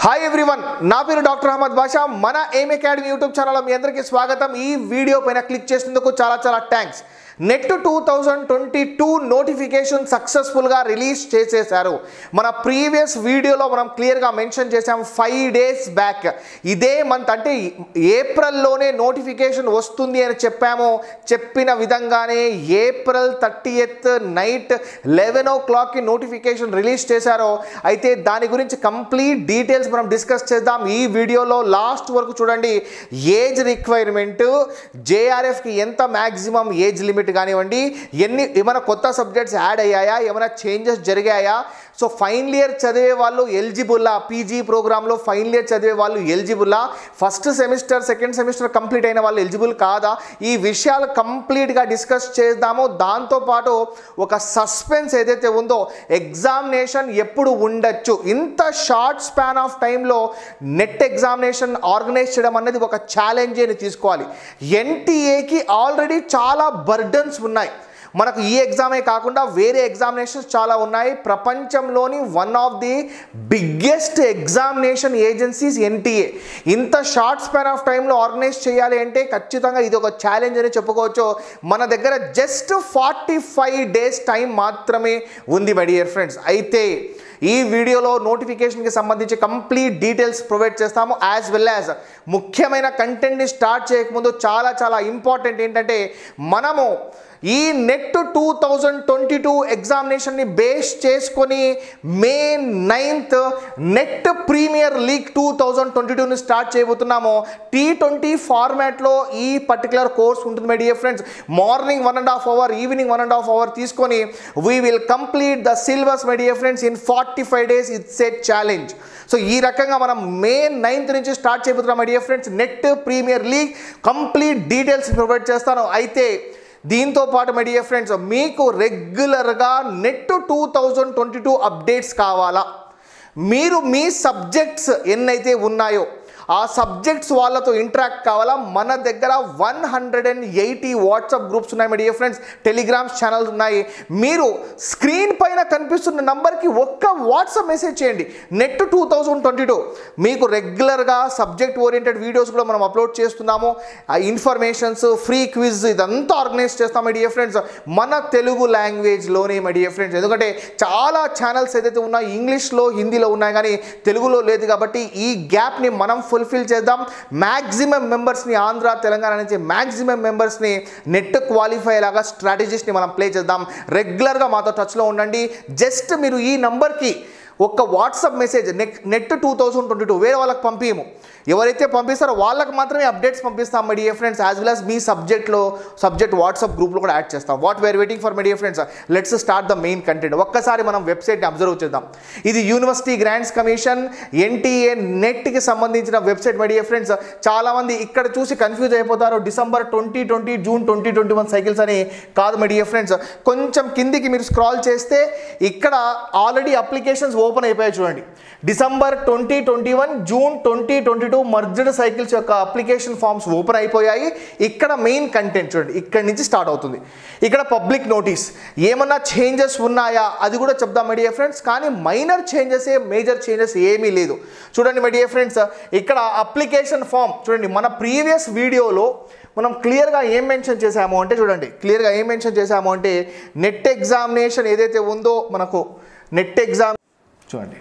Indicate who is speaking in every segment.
Speaker 1: hi everyone నా పేరు doctor Ahmed బాషా మన ఏం అకాడమీ యూట్యూబ్ ఛానల్ మీ అందరికీ స్వాగతం ఈ వీడియో పైన క్లిక్ చేసినందుకు చాలా చాలా thanks NET two thousand twenty two notification సక్సెస్ఫుల్గా రిలీజ్ చేసేశారు మన ప్రీవియస్ వీడియోలో మనం క్లియర్గా మెన్షన్ చేసాం ఫైవ్ డేస్ బ్యాక్ ఇదే మంత్ అంటే ఏప్రిల్లోనే నోటిఫికేషన్ వస్తుంది అని చెప్పాము చెప్పిన విధంగానే April thirtieth night eleven ఓ క్లాక్కి నోటిఫికేషన్ రిలీజ్ చేశారో అయితే దాని గురించి కంప్లీట్ డీటెయిల్స్ మనం డిస్కస్ చేద్దాం ఈ వీడియోలో లాస్ట్ వరకు చూడండి ఏజ్ రిక్వైర్మెంట్ జేఆర్ఎఫ్కి ఎంత మ్యాక్సిమం ఏజ్ లిమిట్ కానివ్వండి ఎన్ని ఏమైనా కొత్త సబ్జెక్ట్స్ యాడ్ అయ్యాయా ఏమైనా చేంజెస్ జరిగాయా సో ఫైనల్ ఇయర్ చదివే వాళ్ళు ఎలిజిబుల్లా పీజీ ప్రోగ్రాంలో ఫైనల్ ఇయర్ చదివే వాళ్ళు ఎలిజిబుల్లా first semester second semester complete అయిన వాళ్ళు ఎలిజిబుల్ కాదా ఈ విషయాలు కంప్లీట్గా డిస్కస్ చేద్దాము దాంతోపాటు ఒక సస్పెన్స్ ఏదైతే ఉందో ఎగ్జామినేషన్ ఎప్పుడు ఉండొచ్చు ఇంత షార్ట్ స్పాన్ ఆఫ్ టైంలో నెట్ ఎగ్జామినేషన్ ఆర్గనైజ్ చేయడం అనేది ఒక ఛాలెంజ్ అని తీసుకోవాలి ఎన్టీఏకి ఆల్రెడీ చాలా బర్డన్స్ ఉన్నాయి మనకు ఈ ఎగ్జామే కాకుండా వేరే ఎగ్జామినేషన్స్ చాలా ఉన్నాయి ప్రపంచంలోని one of the biggest examination agencies NTA ఇంత షార్ట్ స్పాన్ ఆఫ్ టైంలో ఆర్గనైజ్ చేయాలి అంటే ఖచ్చితంగా ఇది ఒక ఛాలెంజ్ అని చెప్పుకోవచ్చు మన దగ్గర just forty five days time మాత్రమే ఉంది మై డియర్ ఫ్రెండ్స్ అయితే ఈ వీడియోలో నోటిఫికేషన్కి సంబంధించి కంప్లీట్ డీటెయిల్స్ ప్రొవైడ్ చేస్తాము యాజ్ వెల్ యాజ్ ముఖ్యమైన కంటెంట్ని స్టార్ట్ చేయకముందు చాలా చాలా ఇంపార్టెంట్ ఏంటంటే మనము ఈ NET two thousand twenty two ఎగ్జామినేషన్ని బేస్ చేసుకొని May ninth NET premier league two thousand twenty టూని స్టార్ట్ చేయబోతున్నాము టీ ట్వంటీ ఫార్మాట్లో ఈ పర్టికులర్ కోర్స్ ఉంటుంది my dear friends morning one and half hour evening one and half hour తీసుకొని we will complete the syllabus my dear friends in forty five days it's a challenge so ఈ రకంగా మనం May ninth నుంచి start చేయబోతున్నాం my dear friends NET premier league complete details provide చేస్తాను అయితే దీంతో పాటు మై డియర్ ఫ్రెండ్స్ మీకు రెగ్యులర్గా NET two thousand twenty two updates కావాలా మీరు మీ సబ్జెక్ట్స్ ఎన్నైతే ఉన్నాయో ఆ సబ్జెక్ట్స్ వాళ్ళతో ఇంటరాక్ట్ కావాలా మన దగ్గర one hundred and eighty WhatsApp groups ఉన్నాయి my dear friends telegrams channels ఉన్నాయి మీరు స్క్రీన్ పైన కనిపిస్తున్న నంబర్కి ఒక్క వాట్సాప్ మెసేజ్ చేయండి NET two thousand twenty two మీకు రెగ్యులర్గా సబ్జెక్ట్ ఓరియంటెడ్ వీడియోస్ కూడా మనం అప్లోడ్ చేస్తున్నాము ఆ ఇన్ఫర్మేషన్స్ ఫ్రీ క్విజ్ ఇదంతా ఆర్గనైజ్ చేస్తాం మై డియర్ ఫ్రెండ్స్ మన తెలుగు లాంగ్వేజ్లోనే మై డియర్ ఫ్రెండ్స్ ఎందుకంటే చాలా ఛానల్స్ ఏదైతే ఉన్నాయో ఇంగ్లీష్లో హిందీలో ఉన్నాయి కానీ తెలుగులో లేదు కాబట్టి ఈ గ్యాప్ని మనం ఫుల్ఫిల్ చేద్దాం మ్యాక్సిమం మెంబర్స్ని ఆంధ్ర తెలంగాణ నుంచి మ్యాక్సిమం మెంబర్స్ని నెట్ క్వాలిఫై లాగా స్ట్రాటజీస్ని మనం ప్లే చేద్దాం రెగ్యులర్గా మాతో టచ్లో ఉండండి జస్ట్ మీరు ఈ నంబర్కి ఒక్క WhatsApp message NET NET two thousand twenty two వేరే వాళ్ళకి పంపించము ఎవరైతే పంపిస్తారో వాళ్ళకి మాత్రమే అప్డేట్స్ పంపిస్తాం my dear friends as well as మీ సబ్జెక్ట్లో సబ్జెక్ట్ వాట్సాప్ గ్రూప్లో కూడా యాడ్ చేస్తాం what we're waiting for my dear friends let's start the main content ఒక్కసారి మనం వెబ్సైట్ని అబ్జర్వ్ చేద్దాం ఇది యూనివర్సిటీ గ్రాంట్స్ కమిషన్ ఎన్టీఏ నెట్కి సంబంధించిన వెబ్సైట్ మై డియర్ ఫ్రెండ్స్ చాలామంది ఇక్కడ చూసి కన్ఫ్యూజ్ అయిపోతారు December twenty twenty June twenty twenty one cycles అని కాదు మై డియర్ ఫ్రెండ్స్ కొంచెం కిందికి మీరు స్క్రాల్ చేస్తే ఇక్కడ ఆల్రెడీ అప్లికేషన్స్ ఓపెన్ అయిపోయాయి చూడండి December twenty twenty one June twenty twenty two merged cycles యొక్క అప్లికేషన్ ఫామ్స్ ఓపెన్ అయిపోయాయి ఇక్కడ మెయిన్ కంటెంట్ చూడండి ఇక్కడ నుంచి స్టార్ట్ అవుతుంది ఇక్కడ పబ్లిక్ నోటీస్ ఏమన్నా చేంజెస్ ఉన్నాయా అది కూడా చెప్దాం మై డియర్ ఫ్రెండ్స్ కానీ మైనర్ చేంజెస్ మేజర్ చేంజెస్ ఏమీ లేదు చూడండి మై డియర్ ఫ్రెండ్స్ ఇక్కడ అప్లికేషన్ ఫామ్ చూడండి మన ప్రీవియస్ వీడియోలో మనం క్లియర్గా ఏం మెన్షన్ చేసాము అంటే చూడండి క్లియర్గా ఏం మెన్షన్ చేసాము అంటే నెట్ ఎగ్జామినేషన్ ఏదైతే ఉందో మనకు నెట్ ఎగ్జామ్ చూడండి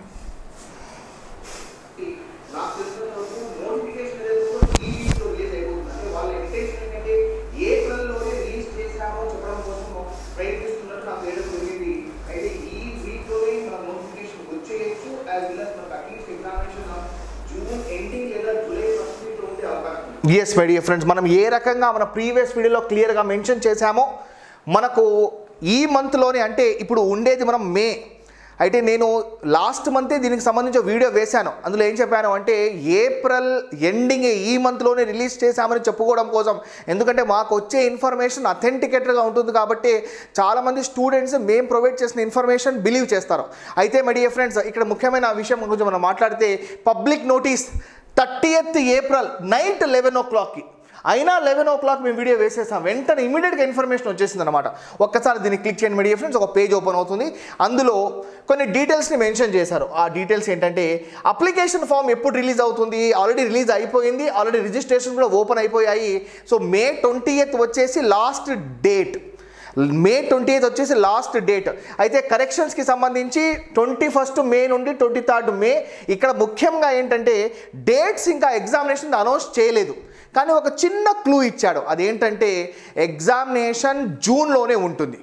Speaker 1: ఎస్ మై డియర్ ఫ్రెండ్స్ మనం ఏ రకంగా మన ప్రీవియస్ వీడియోలో క్లియర్గా మెన్షన్ చేశామో మనకు ఈ మంత్లోనే అంటే ఇప్పుడు ఉండేది మనం మే అయితే నేను లాస్ట్ మంతే దీనికి సంబంధించి వీడియో వేశాను అందులో ఏం చెప్పాను అంటే ఏప్రిల్ ఎండింగ్ ఈ మంత్లోనే రిలీజ్ చేశామని చెప్పుకోవడం కోసం ఎందుకంటే మాకు వచ్చే ఇన్ఫర్మేషన్ అథెంటికేటెడ్గా ఉంటుంది కాబట్టి చాలామంది స్టూడెంట్స్ మేము ప్రొవైడ్ చేసిన ఇన్ఫర్మేషన్ బిలీవ్ చేస్తారు అయితే మై డియర్ ఫ్రెండ్స్ ఇక్కడ ముఖ్యమైన విషయం గురించి మనం మాట్లాడితే public notice thirtieth April night eleven ఓ క్లాక్కి అయినా లెవెన్ ఓ క్లాక్ మేము వీడియో వేసేసాం వెంటనే ఇమీడియట్గా ఇన్ఫర్మేషన్ వచ్చేసింది అనమాట ఒక్కసారి దీన్ని క్లిక్ చేయండి మీడియా ఫ్రెండ్స్ ఒక పేజ్ ఓపెన్ అవుతుంది అందులో కొన్ని డీటెయిల్స్ని మెన్షన్ చేశారు ఆ డీటెయిల్స్ ఏంటంటే అప్లికేషన్ ఫామ్ ఎప్పుడు రిలీజ్ అవుతుంది ఆల్రెడీ రిలీజ్ అయిపోయింది ఆల్రెడీ రిజిస్ట్రేషన్ కూడా ఓపెన్ అయిపోయాయి సో మే ట్వంటీ వచ్చేసి last date May twenty eighth వచ్చేసి లాస్ట్ డేట్ అయితే కరెక్షన్స్కి సంబంధించి ట్వంటీ ఫస్ట్ మే నుండి ట్వంటీ థర్డ్ మే ఇక్కడ ముఖ్యంగా ఏంటంటే డేట్స్ ఇంకా ఎగ్జామినేషన్ అనౌన్స్ చేయలేదు కానీ ఒక చిన్న క్లూ ఇచ్చాడు అదేంటంటే ఎగ్జామినేషన్ జూన్లోనే ఉంటుంది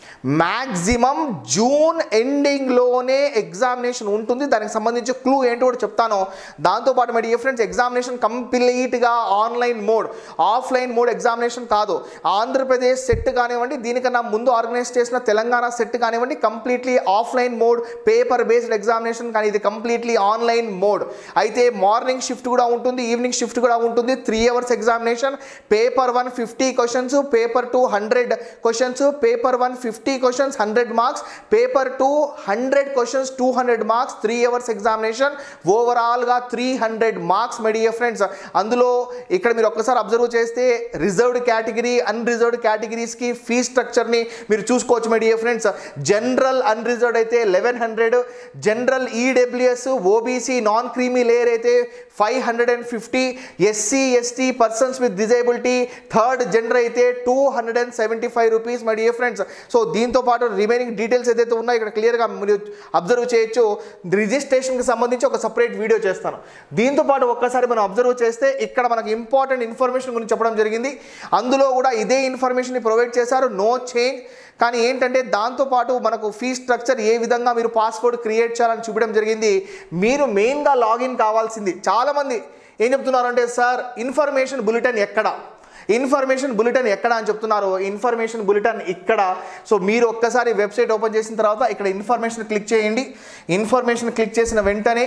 Speaker 1: మ్యాక్సిమం జూన్ ఎండింగ్లోనే ఎగ్జామినేషన్ ఉంటుంది దానికి సంబంధించి క్లూ ఏంటో కూడా చెప్తాను దాంతోపాటు మరి ఫ్రెండ్స్ ఎగ్జామినేషన్ కంప్లీట్గా online mode offline mode examination కాదు ఆంధ్రప్రదేశ్ సెట్ కానివ్వండి దీనికన్నా ముందు ఆర్గనైజ్ చేసిన తెలంగాణ సెట్ కానివ్వండి completely offline mode paper based examination కానీ ఇది కంప్లీట్లీ ఆన్లైన్ మోడ్ అయితే మార్నింగ్ షిఫ్ట్ కూడా ఉంటుంది ఈవినింగ్ షిఫ్ట్ కూడా ఉంటుంది three hours examination paper one fifty questions paper two hundred questions paper one fifty questions hundred marks paper two hundred questions two hundred marks three hours examination ఓవరాల్గా three hundred marks my dear friends అందులో ఇక్కడ మీరు ఒక్కసారి observe చేస్తే reserved category unreserved కేటగిరీస్కి fee స్ట్రక్చర్ని మీరు చూసుకోవచ్చు మెడియా ఫ్రెండ్స్ జనరల్ అన్రిజర్వ్డ్ అయితే eleven hundred general EWS OBC non creamy layer అయితే five hundred and fifty SC ST persons with disability third gender అయితే two hundred and seventy five rupees my dear friends so దీంతో పాటు remaining details ఏదైతే ఉన్నాయో ఇక్కడ క్లియర్గా మీరు observe చేయొచ్చు రిజిస్ట్రేషన్కి సంబంధించి ఒక సపరేట్ వీడియో చేస్తాను దీంతో పాటు ఒక్కసారి మనం అబ్జర్వ్ చేస్తే ఇక్కడ మనకు ఇంపార్టెంట్ ఇన్ఫర్మేషన్ గురించి చెప్పడం జరిగింది అందులో కూడా ఇదే ఇన్ఫర్మేషన్ని ప్రొవైడ్ చేశారు నో చేంజ్ కానీ ఏంటంటే దాంతోపాటు మనకు ఫీ స్ట్రక్చర్ ఏ విధంగా మీరు పాస్వర్డ్ క్రియేట్ చేయాలని చూపడం జరిగింది మీరు మెయిన్గా లాగిన్ కావాల్సింది చాలామంది ఏం చెప్తున్నారంటే సార్ ఇన్ఫర్మేషన్ బులెటిన్ ఎక్కడ ఇన్ఫర్మేషన్ బులెటిన్ ఎక్కడ అని చెప్తున్నారు ఇన్ఫర్మేషన్ బులెటిన్ ఇక్కడ సో మీరు ఒక్కసారి వెబ్సైట్ ఓపెన్ చేసిన తర్వాత ఇక్కడ ఇన్ఫర్మేషన్ క్లిక్ చేయండి ఇన్ఫర్మేషన్ క్లిక్ చేసిన వెంటనే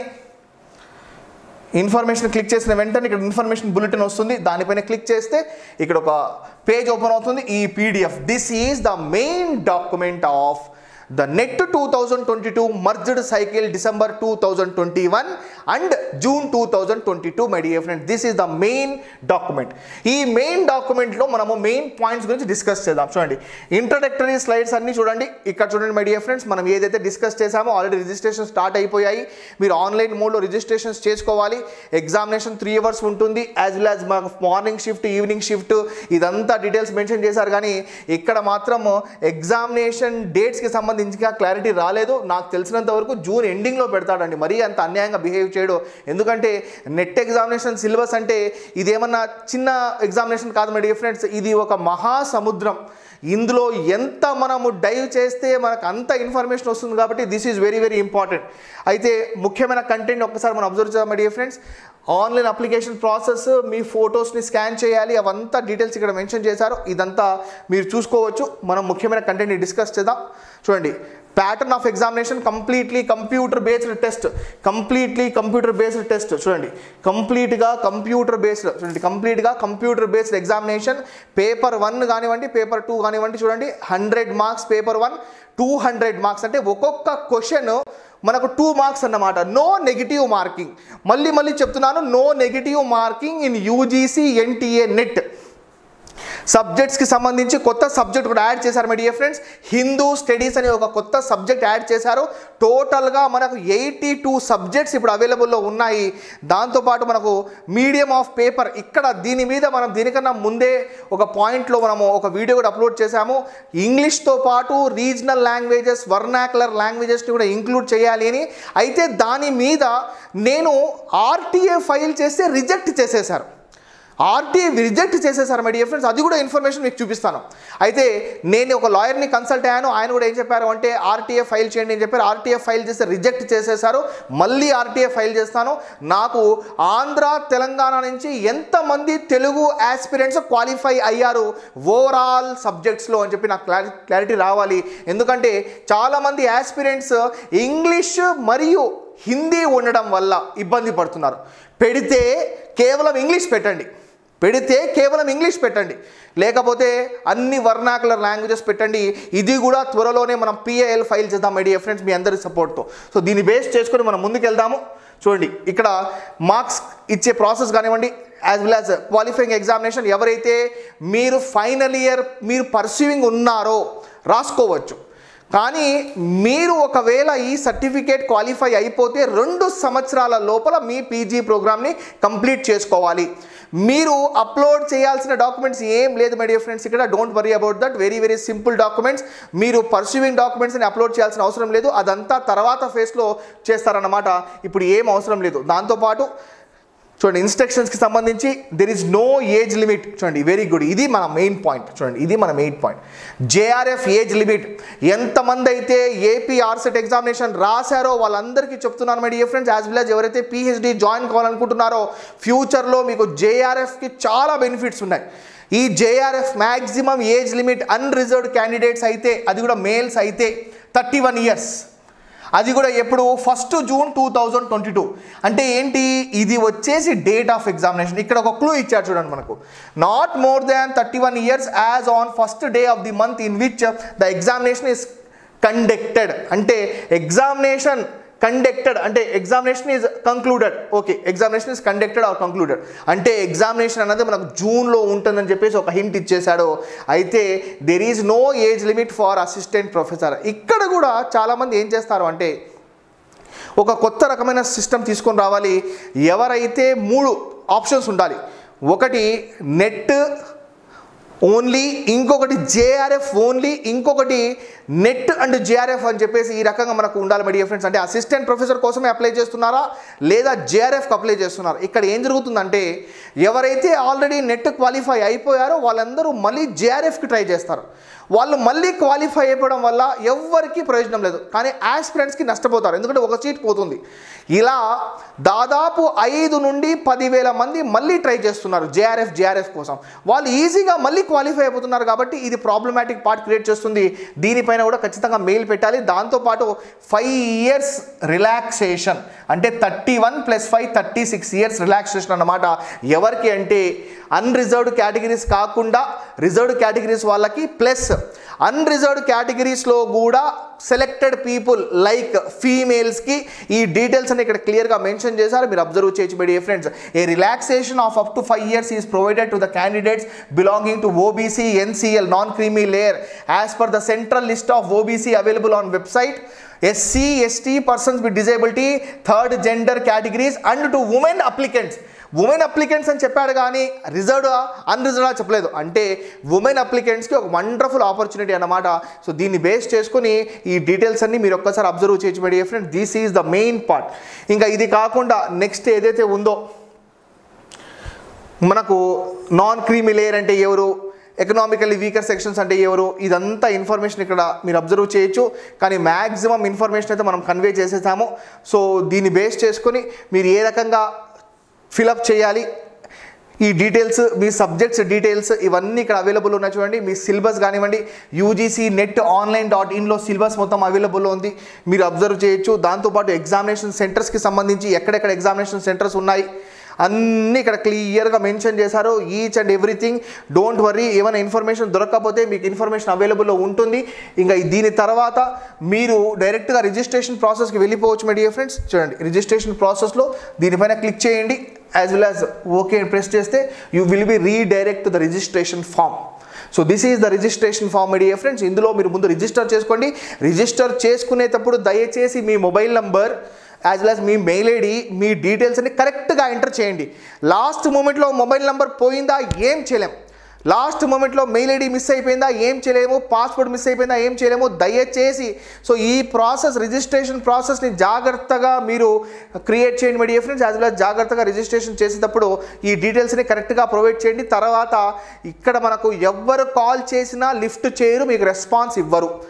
Speaker 1: ఇన్ఫర్మేషన్ క్లిక్ చేసిన వెంటనే ఇక్కడ ఇన్ఫర్మేషన్ బులెటిన్ వస్తుంది దానిపైన క్లిక్ చేస్తే ఇక్కడ ఒక పేజ్ ఓపెన్ అవుతుంది ఈ PDF this is the main document of the NET two thousand twenty two merged cycle December two thousand twenty one and June two thousand twenty two my dear friend this is the main document ఈ main డాక్యుమెంట్లో మనము main points గురించి discuss చేద్దాం చూడండి introductory slides అన్ని చూడండి ఇక్కడ చూడండి మై డియర్ ఫ్రెండ్స్ మనం ఏదైతే డిస్కస్ చేసామో ఆల్రెడీ రిజిస్ట్రేషన్ స్టార్ట్ అయిపోయాయి మీరు ఆన్లైన్ మోడ్లో రిజిస్ట్రేషన్స్ చేసుకోవాలి ఎగ్జామినేషన్ త్రీ అవర్స్ ఉంటుంది యాజ్ వెల్ యాజ్ మాకు మార్నింగ్ షిఫ్ట్ ఈవినింగ్ షిఫ్ట్ ఇదంతా డీటెయిల్స్ మెన్షన్ చేశారు కానీ ఇక్కడ మాత్రం ఎగ్జామినేషన్ డేట్స్కి సంబంధించి ఇంకా క్లారిటీ రాలేదు నాకు తెలిసినంత వరకు జూన్ ఎండింగ్లో పెడతాడండి మరీ అంత అన్యాయంగా బిహేవ్ చేయడు ఎందుకంటే నెట్ ఎగ్జామినేషన్ సిలబస్ అంటే ఇదేమన్నా చిన్న ఎగ్జామినేషన్ కాదు మై డియర్ ఫ్రెండ్స్ ఇది ఒక మహాసముద్రం ఇందులో ఎంత మనము డైవ్ చేస్తే మనకు అంత ఇన్ఫర్మేషన్ వస్తుంది కాబట్టి this is very very important అయితే ముఖ్యమైన కంటెంట్ ఒక్కసారి మనం అబ్జర్వ్ చేద్దాం my dear friends online application process మీ ఫొటోస్ని స్కాన్ చేయాలి అవంతా డీటెయిల్స్ ఇక్కడ మెన్షన్ చేశారు ఇదంతా మీరు చూసుకోవచ్చు మనం ముఖ్యమైన కంటెంట్ని డిస్కస్ చేద్దాం చూడండి pattern of examination completely computer based test completely computer based test చూడండి కంప్లీట్గా కంప్యూటర్ బేస్డ్ చూడండి కంప్లీట్గా computer based examination paper one కానివ్వండి పేపర్ టూ కానివ్వండి చూడండి hundred marks paper one two hundred marks అంటే ఒక్కొక్క క్వశ్చన్ మనకు టూ మార్క్స్ అన్నమాట నో నెగిటివ్ మార్కింగ్ మళ్ళీ మళ్ళీ చెప్తున్నాను no negative marking in UGC NTA NET సబ్జెక్ట్స్కి సంబంధించి కొత్త సబ్జెక్ట్ కూడా యాడ్ చేశారు my dear friends Hindu studies అనే ఒక కొత్త సబ్జెక్ట్ యాడ్ చేశారు టోటల్గా మనకు ఎయిటీ టూ సబ్జెక్ట్స్ ఇప్పుడు అవైలబుల్లో ఉన్నాయి దాంతోపాటు మనకు మీడియం ఆఫ్ పేపర్ ఇక్కడ దీని మీద మనం దీనికన్నా ముందే ఒక పాయింట్లో మనము ఒక వీడియో కూడా అప్లోడ్ చేశాము ఇంగ్లీష్తో పాటు రీజనల్ లాంగ్వేజెస్ వర్నాకులర్ లాంగ్వేజెస్ని కూడా ఇంక్లూడ్ చేయాలి అని అయితే దాని మీద నేను ఆర్టీఏ ఫైల్ చేస్తే రిజెక్ట్ చేసేశారు ఆర్టీఏ రిజెక్ట్ చేసేసారు మై డియర్ ఫ్రెండ్స్ అది కూడా ఇన్ఫర్మేషన్ మీకు చూపిస్తాను అయితే నేను ఒక లాయర్ని కన్సల్ట్ అయ్యాను ఆయన కూడా ఏం చెప్పారు అంటే ఆర్టీఏ ఫైల్ చేయండి అని చెప్పారు ఆర్టీఏ ఫైల్ చేస్తే రిజెక్ట్ చేసేసారు మళ్ళీ ఆర్టీఏ ఫైల్ చేస్తాను నాకు ఆంధ్ర తెలంగాణ నుంచి ఎంతమంది తెలుగు ఆస్పిరెంట్స్ క్వాలిఫై అయ్యారు ఓవరాల్ సబ్జెక్ట్స్లో అని చెప్పి నాకు క్లారి క్లారిటీ రావాలి ఎందుకంటే చాలామంది ఆస్పిరెంట్స్ ఇంగ్లీష్ మరియు హిందీ ఉండడం వల్ల ఇబ్బంది పడుతున్నారు పెడితే కేవలం ఇంగ్లీష్ పెట్టండి పెడితే కేవలం ఇంగ్లీష్ పెట్టండి లేకపోతే అన్ని వర్నాకులర్ లాంగ్వేజెస్ పెట్టండి ఇది కూడా త్వరలోనే మనం పిఏఎల్ ఫైల్ చేద్దాం మై డియర్ ఫ్రెండ్స్ మీ అందరి సపోర్ట్తో సో దీన్ని బేస్ చేసుకొని మనం ముందుకు వెళ్దాము చూడండి ఇక్కడ మార్క్స్ ఇచ్చే ప్రాసెస్ కానివ్వండి as well as qualifying examination ఎవరైతే మీరు ఫైనల్ ఇయర్ మీరు పర్సీవింగ్ ఉన్నారో రాసుకోవచ్చు కానీ మీరు ఒకవేళ ఈ సర్టిఫికేట్ క్వాలిఫై అయిపోతే రెండు సంవత్సరాల లోపల మీ పీజీ ప్రోగ్రామ్ని కంప్లీట్ చేసుకోవాలి మీరు అప్లోడ్ చేయాల్సిన డాక్యుమెంట్స్ ఏం లేదు మై డియర్ ఫ్రెండ్స్ ఇక్కడ don't worry about that very very simple documents మీరు పర్సూవింగ్ డాక్యుమెంట్స్ని అప్లోడ్ చేయాల్సిన అవసరం లేదు అదంతా తర్వాత ఫేస్లో చేస్తారన్నమాట ఇప్పుడు ఏం అవసరం లేదు దాంతోపాటు చూడండి ఇన్స్ట్రక్షన్స్కి సంబంధించి there is no age limit చూడండి వెరీ గుడ్ ఇది మన మెయిన్ పాయింట్ చూడండి ఇది మన main point JRF age limit ఎంతమంది అయితే ఏపీ ఆర్సెట్ ఎగ్జామినేషన్ రాశారో వాళ్ళందరికీ చెప్తున్నాను my dear friends as well as ఎవరైతే పిహెచ్డి జాయిన్ కావాలనుకుంటున్నారో ఫ్యూచర్లో మీకు జేఆర్ఎఫ్కి చాలా బెనిఫిట్స్ ఉన్నాయి ఈ JRF maximum age limit unreserved candidates అయితే అది కూడా మేల్స్ అయితే థర్టీ వన్ ఇయర్స్ అది కూడా ఎప్పుడు first June two thousand twenty two అంటే ఏంటి ఇది వచ్చేసి డేట్ ఆఫ్ ఎగ్జామినేషన్ ఇక్కడ ఒక క్లూ ఇచ్చారు చూడండి మనకు not more than thirty one years as on first day of the month in which the examination is conducted అంటే ఎగ్జామినేషన్ కండక్టెడ్ అంటే examination is concluded okay examination is conducted or concluded అంటే examination అనేది మనకు జూన్లో ఉంటుందని చెప్పేసి ఒక hint ఇచ్చేశాడు అయితే there is no age limit for assistant professor ఇక్కడ కూడా చాలామంది ఏం చేస్తారు అంటే ఒక కొత్త రకమైన సిస్టమ్ తీసుకొని రావాలి ఎవరైతే మూడు ఆప్షన్స్ ఉండాలి ఒకటి నెట్ ఓన్లీ ఇంకొకటి జేఆర్ఎఫ్ ఓన్లీ ఇంకొకటి నెట్ అండ్ జేఆర్ఎఫ్ అని చెప్పేసి ఈ రకంగా మనకు ఉండాలి మై డియర్ ఫ్రెండ్స్ అంటే అసిస్టెంట్ ప్రొఫెసర్ కోసమే అప్లై చేస్తున్నారా లేదా జేఆర్ఎఫ్కి అప్లై చేస్తున్నారా ఇక్కడ ఏం జరుగుతుందంటే ఎవరైతే ఆల్రెడీ నెట్ క్వాలిఫై అయిపోయారో వాళ్ళందరూ మళ్ళీ జేఆర్ఎఫ్కి ట్రై చేస్తారు వాళ్ళు మళ్ళీ క్వాలిఫై అయిపోవడం వల్ల ఎవ్వరికీ ప్రయోజనం లేదు కానీ యాస్పిరెంట్స్కి నష్టపోతారు ఎందుకంటే ఒక సీట్ పోతుంది ఇలా దాదాపు ఐదు నుండి పదివేల మంది మళ్ళీ ట్రై చేస్తున్నారు జేఆర్ఎఫ్ జేఆర్ఎఫ్ కోసం వాళ్ళు ఈజీగా మళ్ళీ క్వాలిఫై అయిపోతున్నారు కాబట్టి ఇది ప్రాబ్లమాటిక్ పార్ట్ క్రియేట్ చేస్తుంది దీనిపైన కూడా ఖచ్చితంగా మెయిల్ పెట్టాలి దాంతోపాటు ఫైవ్ ఇయర్స్ రిలాక్సేషన్ అంటే thirty one plus five thirty six years relaxation అన్నమాట ఎవరికి అంటే అన్రిజర్వ్డ్ కేటగిరీస్ కాకుండా రిజర్వ్డ్ కేటగిరీస్ వాళ్ళకి ప్లస్ అన్రిజర్వ్డ్ కేటగిరీస్లో కూడా సెలెక్టెడ్ పీపుల్ లైక్ ఫీమేల్స్కి ఈ డీటెయిల్స్ అని ఇక్కడ క్లియర్గా మెన్షన్ చేశారు మీరు అబ్జర్వ్ చేయొచ్చు బడి friends a relaxation of up to five years is provided to the candidates belonging to OBC NCL non creamy layer as per the central list of OBC available on website SC ST persons with disability third gender categories and to women applicants women applicants అని చెప్పాడు కానీ reserved unreserved చెప్పలేదు అంటే women అప్లికెంట్స్కి ఒక wonderful opportunity అన్నమాట so దీన్ని base చేసుకుని ఈ డీటెయిల్స్ అన్ని మీరు ఒక్కసారి అబ్జర్వ్ చేయొచ్చు my dear friend this is the main part ఇంకా ఇది కాకుండా నెక్స్ట్ ఏదైతే ఉందో మనకు నాన్ క్రీమీ లేయర్ అంటే ఎవరు ఎకనామికల్లీ వీకర్ సెక్షన్స్ అంటే ఎవరు ఇదంతా ఇన్ఫర్మేషన్ ఇక్కడ మీరు అబ్జర్వ్ చేయొచ్చు కానీ మ్యాక్సిమం ఇన్ఫర్మేషన్ అయితే మనం కన్వే చేసేసాము సో దీన్ని బేస్ చేసుకొని మీరు ఏ రకంగా ఫిలప్ చేయాలి ఈ డీటెయిల్స్ మీ సబ్జెక్ట్స్ డీటెయిల్స్ ఇవన్నీ ఇక్కడ అవైలబుల్ ఉన్నాయి చూడండి మీ సిలబస్ కానివ్వండి యూజీసీ నెట్ ఆన్లైన్ డాట్ ఇన్లో సిలబస్ మొత్తం అవైలబుల్లో ఉంది మీరు అబ్జర్వ్ చేయొచ్చు దాంతోపాటు ఎగ్జామినేషన్ సెంటర్స్కి సంబంధించి ఎక్కడెక్కడ ఎగ్జామినేషన్ సెంటర్స్ ఉన్నాయి అన్నీ ఇక్కడ క్లియర్గా మెన్షన్ చేశారు each and everything don't worry ఏమైనా ఇన్ఫర్మేషన్ దొరకకపోతే మీకు ఇన్ఫర్మేషన్ అవైలబుల్లో ఉంటుంది ఇంకా దీని తర్వాత మీరు డైరెక్ట్గా రిజిస్ట్రేషన్ ప్రాసెస్కి వెళ్ళిపోవచ్చు మై డియర్ ఫ్రెండ్స్ చూడండి రిజిస్ట్రేషన్ ప్రాసెస్లో దీనిపైన క్లిక్ చేయండి as well as okay press చేస్తే you will be redirect the registration form so this is the registration form my dear friends ఇందులో మీరు ముందు రిజిస్టర్ చేసుకోండి రిజిస్టర్ చేసుకునేటప్పుడు దయచేసి మీ mobile number as well as మీ మెయిల్ ఐడి మీ డీటెయిల్స్ అన్ని కరెక్ట్గా ఎంటర్ చేయండి లాస్ట్ మూమెంట్లో మొబైల్ నెంబర్ పోయిందా ఏం చేయలేం లాస్ట్ మూమెంట్లో మెయిల్ ఐడి మిస్ అయిపోయిందా ఏం చేయలేము పాస్వర్డ్ మిస్ అయిపోయిందా ఏం చేయలేము దయచేసి సో ఈ ప్రాసెస్ రిజిస్ట్రేషన్ ప్రాసెస్ని జాగ్రత్తగా మీరు క్రియేట్ చేయండి my dear friends as well జాగ్రత్తగా రిజిస్ట్రేషన్ చేసేటప్పుడు ఈ డీటెయిల్స్ని కరెక్ట్గా ప్రొవైడ్ చేయండి తర్వాత ఇక్కడ మనకు ఎవ్వరు కాల్ చేసినా లిఫ్ట్ చేయరు మీకు రెస్పాన్స్ ఇవ్వరు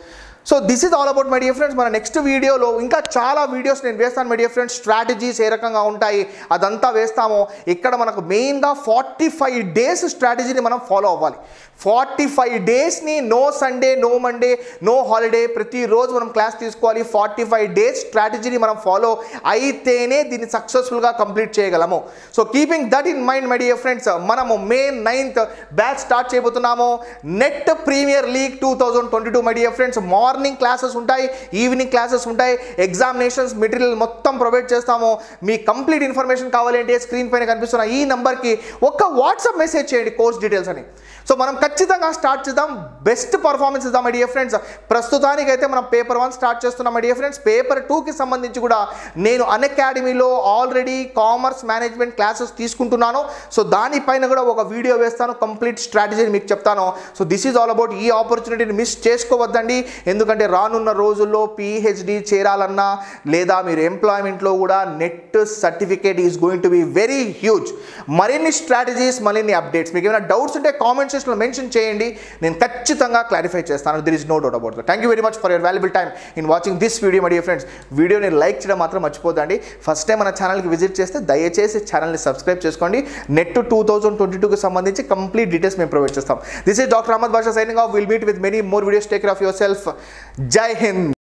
Speaker 1: so this is all about my dear friends మన నెక్స్ట్ వీడియోలో ఇంకా చాలా వీడియోస్ నేను వేస్తాను మై డియర్ ఫ్రెండ్స్ స్ట్రాటజీస్ ఏ రకంగా ఉంటాయి అదంతా వేస్తాము ఇక్కడ మనకు మెయిన్గా ఫార్టీ ఫైవ్ డేస్ స్ట్రాటజీని మనం ఫాలో అవ్వాలి ఫార్టీ ఫైవ్ డేస్ని no Sunday no Monday no holiday ప్రతిరోజు మనం క్లాస్ తీసుకోవాలి ఫార్టీ ఫైవ్ డేస్ స్ట్రాటజీని మనం ఫాలో అయితేనే దీన్ని సక్సెస్ఫుల్గా కంప్లీట్ చేయగలము so keeping that in mind my dear friends మనము మే నైన్త్ బ్యాచ్ స్టార్ట్ చేయబోతున్నాము NET premier league two thousand twenty two my dear friends morning classes ఉంటాయి ఈవినింగ్ క్లాసెస్ ఉంటాయి examinations material మొత్తం ప్రొవైడ్ చేస్తాము మీ కంప్లీట్ ఇన్ఫర్మేషన్ కావాలంటే screen పైన కనిపిస్తున్న ఈ నెంబర్కి ఒక్క వాట్సాప్ మెసేజ్ చేయండి కోర్స్ డీటెయిల్స్ అని సో మనం ఖచ్చితంగా స్టార్ట్ చేద్దాం బెస్ట్ పర్ఫార్మెన్స్ ఇద్దాం మై డియర్ ఫ్రెండ్స్ ప్రస్తుతానికి అయితే మనం పేపర్ వన్ స్టార్ట్ చేస్తున్నాం మై డియర్ ఫ్రెండ్స్ పేపర్ టూకి సంబంధించి కూడా నేను అన్ అకాడమీలో ఆల్రెడీ కామర్స్ మేనేజ్మెంట్ క్లాసెస్ తీసుకుంటున్నాను సో దానిపైన కూడా ఒక వీడియో వేస్తాను కంప్లీట్ స్ట్రాటజీని మీకు చెప్తాను so this is all about ఈ ఆపర్చునిటీని మిస్ చేసుకోవద్దండి ఎందుకంటే రానున్న రోజుల్లో పిహెచ్డి చేరాలన్నా లేదా మీరు ఎంప్లాయ్మెంట్లో కూడా NET certificate is going to be very huge మరిన్ని స్ట్రాటజీస్ మరిన్ని అప్డేట్స్ మీకు ఏమైనా డౌట్స్ ఉంటే కామెంట్ సెక్షన్లో మెన్షన్ చేయండి నేను ఖచ్చితంగా క్లారిఫై చేస్తాను there is no doubt about thank you very much for your valuable time in watching this video my dear friends వీడియోని లైక్ చేయడం మాత్రం మర్చిపోదండి ఫస్ట్ టైం మన ఛానల్కి విజిట్ చేస్తే దయచేసి ఛానల్ని సబ్స్క్రైబ్ చేసుకోండి నెట్ టూ థౌజండ్ ట్వంటీ టూకి సంబంధించి కంప్లీట్ డీటెయిల్స్ మేము ప్రొవైడ్ చేస్తాం this is doctor Ahmed Basha signing off will meet with many more videos take of your self జై హింద్